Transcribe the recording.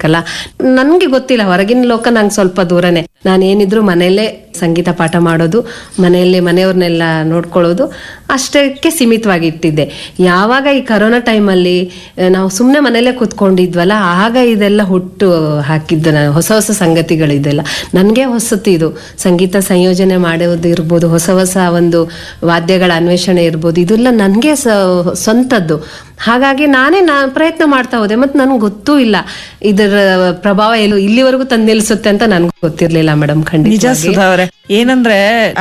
ಮಾಡ್ಬೇಕಲ್ಲ ನನ್ಗೆ ಗೊತ್ತಿಲ್ಲ ಹೊರಗಿನ ಲೋಕ ನಂಗೆ ಸ್ವಲ್ಪ ದೂರನೇ ನಾನೇನಿದ್ರು ಮನೆಯಲ್ಲೇ ಸಂಗೀತ ಪಾಠ ಮಾಡೋದು ಮನೆಯಲ್ಲೇ ಮನೆಯವ್ರನ್ನೆಲ್ಲ ನೋಡ್ಕೊಳ್ಳೋದು ಅಷ್ಟಕ್ಕೆ ಸೀಮಿತವಾಗಿ ಇಟ್ಟಿದ್ದೆ ಯಾವಾಗ ಈ ಕರೋನಾ ಟೈಮಲ್ಲಿ ನಾವು ಸುಮ್ಮನೆ ಮನೆಯಲ್ಲೇ ಕೂತ್ಕೊಂಡಿದ್ವಲ್ಲ ಆಗ ಇದೆಲ್ಲ ಹುಟ್ಟು ಹಾಕಿದ್ದು ನಾನು ಹೊಸ ಹೊಸ ಸಂಗತಿಗಳು ಇದೆಲ್ಲ ನನಗೆ ಹೊಸತು ಇದು ಸಂಗೀತ ಸಂಯೋಜನೆ ಮಾಡೋದು ಇರ್ಬೋದು ಹೊಸ ಹೊಸ ಒಂದು ವಾದ್ಯಗಳ ಅನ್ವೇಷಣೆ ಇರ್ಬೋದು ಇದೆಲ್ಲ ನನಗೆ ಸ್ವಂತದ್ದು ಹಾಗಾಗಿ ನಾನೇ ನಾ ಪ್ರಯತ್ನ ಮಾಡ್ತಾ ಹೋದೆ ಮತ್ತು ನನಗೆ ಗೊತ್ತೂ ಇಲ್ಲ ಇದರ ಪ್ರಭಾವ ಎಲ್ಲೂ ಇಲ್ಲಿವರೆಗೂ ತಂದು ನಿಲ್ಲಿಸುತ್ತೆ ಅಂತ ನನಗೆ ಗೊತ್ತಿರಲಿಲ್ಲ ಮೇಡಮ್ ನಿಜ ಖಂಡಿತ ಸುಧಾ ಅವ್ರೆ ಏನಂದ್ರೆ